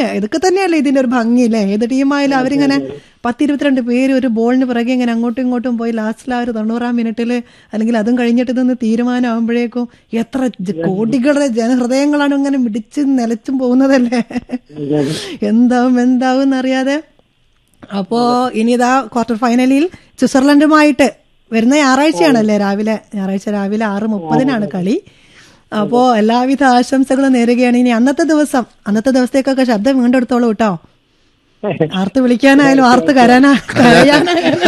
അതന്നെ ഇതൊക്കെ തന്നെയല്ലേ ഇതിന്റെ ഒരു ഭംഗി അല്ലേ ഏത് ടീമായാലും അവരിങ്ങനെ പത്തിരുപത്തിരണ്ട് പേര് ഒരു ബോളിന് പിറകെ ഇങ്ങനെ അങ്ങോട്ടും ഇങ്ങോട്ടും പോയി ലാസ്റ്റിൽ ആ ഒരു തൊണ്ണൂറാം മിനിറ്റില് അല്ലെങ്കിൽ അതും കഴിഞ്ഞിട്ട് ഇതൊന്ന് തീരുമാനമാകുമ്പോഴേക്കും എത്ര ജ- കോടികളുടെ ജനഹൃദയങ്ങളാണ് ഇങ്ങനെ മിടിച്ച് നിലച്ചും പോകുന്നതല്ലേ എന്താവും എന്താവും എന്നറിയാതെ അപ്പോ ഇനി ഇതാ ക്വാർട്ടർ ഫൈനലിൽ സ്വിറ്റ്സർലൻഡുമായിട്ട് വരുന്ന ഞായറാഴ്ചയാണല്ലേ രാവിലെ ഞായറാഴ്ച രാവിലെ ആറ് മുപ്പതിനാണ് കളി അപ്പോ എല്ലാവിധ ആശംസകളും നേരുകയാണ് ഇനി അന്നത്തെ ദിവസം അന്നത്തെ ദിവസത്തേക്കൊക്കെ ശബ്ദം വീണ്ടെടുത്തോളൂ കേട്ടോ ആർത്ത് വിളിക്കാനായാലും ആർത്ത് കരാനാ കരയാനായാലും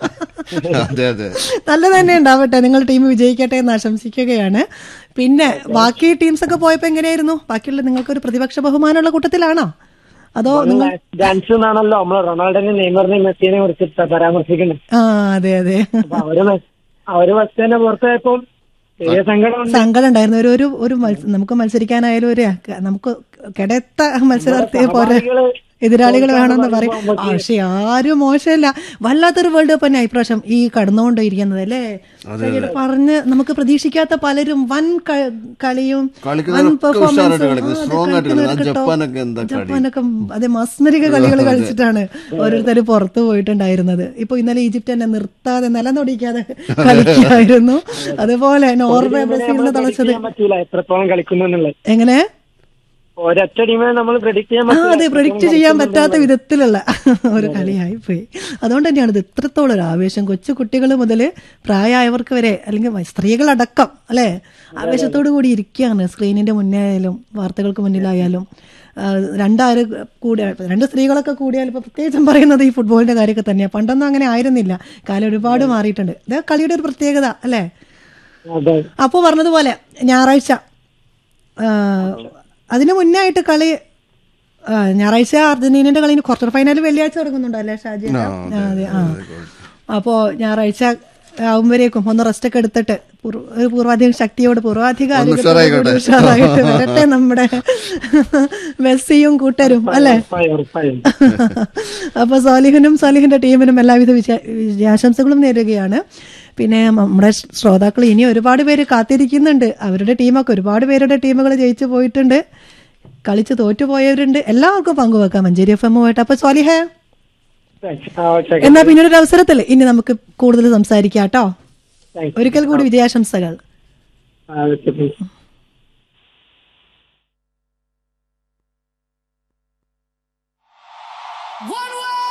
അതെ അതെ നല്ല തന്നെ ഉണ്ടാവട്ടെ നിങ്ങൾ ടീം വിജയിക്കട്ടെ എന്ന് ആശംസിക്കുകയാണ് പിന്നെ ബാക്കി ടീംസ് ഒക്കെ പോയപ്പോ എങ്ങനെയായിരുന്നു ബാക്കിയുള്ള നിങ്ങൾക്കൊരു പ്രതിപക്ഷ ബഹുമാനമുള്ള കൂട്ടത്തിലാണോ അതോ നിങ്ങൾ ഡാൻസ് എന്നാണല്ലോ നമ്മള് റൊണാൾഡോനെ നെയ്മറിനെയും മെസ്സിനെ കുറിച്ച് പരാമർശിക്കുന്നത് ആ അതെ അതെ അപ്പൊ അവര് മെ- അവര് ഫസ്റ്റ് തന്നെ പുറത്തായപ്പോ ചെറിയ സങ്കടമുണ്ട് സങ്കടം ഉണ്ടായിരുന്നു ഒരു ഒരു ഒരു മത്സ- നമുക്ക് മത്സരിക്കാനായാലും ഒരു നമുക്ക് കിടത്ത മത്സരാർത്ഥിയെ പോലെ സഹപാഠികള് എതിരാളികൾ വേണമെന്ന് പറയും ആ, പക്ഷെ ആരും മോശമില്ല വല്ലാത്തൊരു വേൾഡ് കപ്പ് തന്നെ ഇപ്രാവശ്യം ഈ കടന്നുകൊണ്ടിരിക്കുന്നത് അല്ലേ ശരിയായിട്ട് പറഞ്ഞ് നമുക്ക് പ്രതീക്ഷിക്കാത്ത പലരും വൻ ക- കളിയും വൻ കളിക്കുന്നവരൊക്കെ പെർഫോമൻസും ഉഷാറായിട്ട് കളിക്കുന്നു. ആ, അതെ, Strong ആയിട്ട് കളിക്കുന്നു. കളിക്കുന്നവരൊക്കെ ജപ്പാനൊക്കെ എന്താ കളി? ജപ്പാനൊക്കെ അതെ മസ്മരിക കളികൾ കളിച്ചിട്ടാണ് ഓരോരുത്തർ പുറത്തു പോയിട്ടുണ്ടായിരുന്നത് ഇപ്പൊ ഇന്നലെ ഈജിപ്റ്റ് തന്നെ നിർത്താതെ നിലനൊടിക്കാതെ കളിക്കായിരുന്നു അതുപോലെ നോർവേ ബ്രസീലിനെ തളച്ചത് ചെയ്യാൻ പറ്റൂല എത്രത്തോളം കളിക്കുന്നു എന്നുള്ളത് എങ്ങനെ ഒരൊറ്റ ടീമിനെ നമ്മൾ പ്രെഡിക്ട് ചെയ്യാൻ ആ പറ്റില്ല അതെ പ്രൊഡിക്റ്റ് ചെയ്യാൻ പറ്റാത്ത വിധത്തിലുള്ള ഒരു കളിയായി പോയി അതുകൊണ്ട് തന്നെയാണ് ഇത് ഇത്രത്തോളം ഒരു ആവേശം കൊച്ചു കുട്ടികൾ മുതൽ പ്രായമായവർക്ക് വരെ അല്ലെങ്കിൽ സ്ത്രീകളടക്കം അല്ലെ ആവേശത്തോടു കൂടി ഇരിക്കുകയാണ് സ്ക്രീനിന്റെ മുന്നേ ആയാലും വാർത്തകൾക്ക് മുന്നിലായാലും ആ, രണ്ടാര് കൂടി രണ്ട് സ്ത്രീകളൊക്കെ കൂടിയാൽ ഇപ്പൊ പ്രത്യേകിച്ചും പറയുന്നത് ഈ ഫുട്ബോളിന്റെ കാര്യമൊക്കെ തന്നെയാണ് പണ്ടൊന്നും അങ്ങനെ ആയിരുന്നില്ല കാലം ഒരുപാട് മാറിയിട്ടുണ്ട് ഇത് കളിയുടെ ഒരു പ്രത്യേകത അല്ലേ അതെ അപ്പോൾ പറഞ്ഞതുപോലെ ഞായറാഴ്ച ആ, അതിന് മുന്നേ ആയിട്ട് കളി ആ, ഞായറാഴ്ച അർജന്റീനയുടെ കളി ക്വാർട്ടർ ഫൈനൽ വെള്ളിയാഴ്ച തുടങ്ങുന്നുണ്ടോ അല്ലേ ഷാജി ആ, അതെ ആ അപ്പോ ഞായറാഴ്ച ആവുമ്പോഴേക്കും ഒന്ന് റെസ്റ്റ് ഒക്കെ എടുത്തിട്ട് പൂർവ- ഒരു പൂർവാധിക ശക്തിയോട് പൂർവാധികാരികളോട് ഉഷാറായിട്ട് വരട്ടെ നമ്മുടെ മെസ്സിയും കൂട്ടരും അല്ലേ ഉറപ്പായും ഉറപ്പായും അപ്പൊ സാലിഹിനും സാലിഹിന്റെ ടീമിനും എല്ലാവിധ വിജയ- വിജയാശംസകളും നേരുകയാണ് പിന്നെ നമ്മുടെ ശ്രോതാക്കൾ ഇനി ഒരുപാട് പേര് കാത്തിരിക്കുന്നുണ്ട് അവരുടെ ടീമൊക്കെ ഒരുപാട് പേരുടെ ടീമുകൾ ജയിച്ചു പോയിട്ടുണ്ട് കളിച്ച് തോറ്റുപോയവരുണ്ട് എല്ലാവർക്കും പങ്കുവെക്കാം മഞ്ചേരി എഫ് എമ്മുമായിട്ട് അപ്പൊ സ്വാലിഹ ആ, ഓക്കെ എന്നാ പിന്നീട് ഒരു അവസരത്തിൽ ഇനി നമുക്ക് കൂടുതൽ സംസാരിക്കാം കേട്ടോ താങ്ക് ഒരിക്കൽ കൂടി വിജയാശംസകൾ യു. ആ, ഓക്കെ